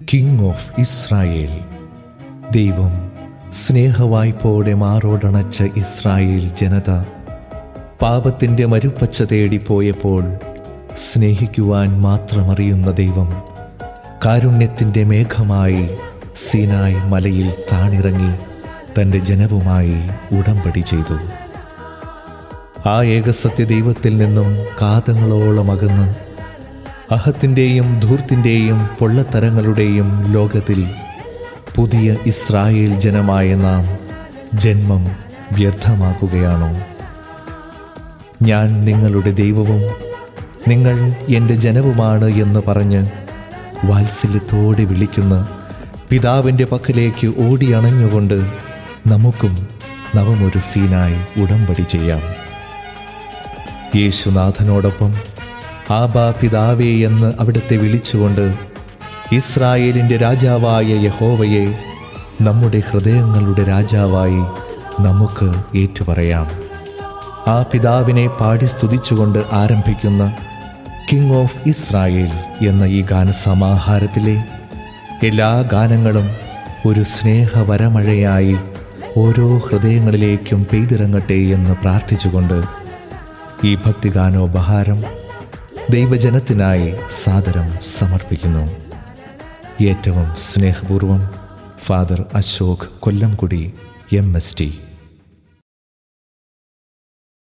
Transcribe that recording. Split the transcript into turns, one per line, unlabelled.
king of Israel ദൈവം സ്നേഹവായ്പോടെ മാറോടണച്ച Israel ജനത പാപത്തിൻ്റെ മരുപ്പച്ച തേടിപ്പോയപ്പോൾ സ്നേഹിക്കുവാൻ മാത്രമറിയുന്ന ദൈവം കാരുണ്യത്തിൻ്റെ മേഘമായി സീനായ് മലയിൽ താണിറങ്ങി തൻ്റെ ജനവുമായി ഉടമ്പടി ചെയ്തു ആ ഏകസത്യ ദൈവത്തിൽ നിന്നും കാതങ്ങളോളം അകന്ന് അഹത്തിൻ്റെയും ധൂർത്തിൻ്റെയും പൊള്ളത്തരങ്ങളുടെയും ലോകത്തിൽ പുതിയ ഇസ്രായേൽ ജനമായ നാം ജന്മം വ്യർത്ഥമാക്കുകയാണോ ഞാൻ നിങ്ങളുടെ ദൈവവും നിങ്ങൾ എൻ്റെ ജനവുമാണ് എന്ന് പറഞ്ഞ് വാത്സല്യത്തോടെ വിളിക്കുന്ന പിതാവിൻ്റെ പക്കലേക്ക് ഓടി അണഞ്ഞുകൊണ്ട് നമുക്കും നവമൊരു സീനായി ഉടമ്പടി ചെയ്യാം യേശുനാഥനോടൊപ്പം ആബാ പിതാവേ എന്ന് അവിടുത്തെ വിളിച്ചുകൊണ്ട് ഇസ്രായേലിൻ്റെ രാജാവായ യഹോവയെ നമ്മുടെ ഹൃദയങ്ങളുടെ രാജാവായി നമുക്ക് ഏറ്റുപറയാം ആ പിതാവിനെ പാടി സ്തുതിച്ചുകൊണ്ട് ആരംഭിക്കുന്ന കിങ് ഓഫ് ഇസ്രായേൽ എന്ന ഈ ഗാനസമാഹാരത്തിലെ എല്ലാ ഗാനങ്ങളും ഒരു സ്നേഹവരമഴയായി ഓരോ ഹൃദയങ്ങളിലേക്കും പെയ്തിറങ്ങട്ടെ എന്ന് പ്രാർത്ഥിച്ചുകൊണ്ട് ഈ ഭക്തിഗാനോപഹാരം ദൈവജനത്തിനായി സാദരം സമർപ്പിക്കുന്നു ഏറ്റവും സ്നേഹപൂർവം father Ashok Kollamkudy M S T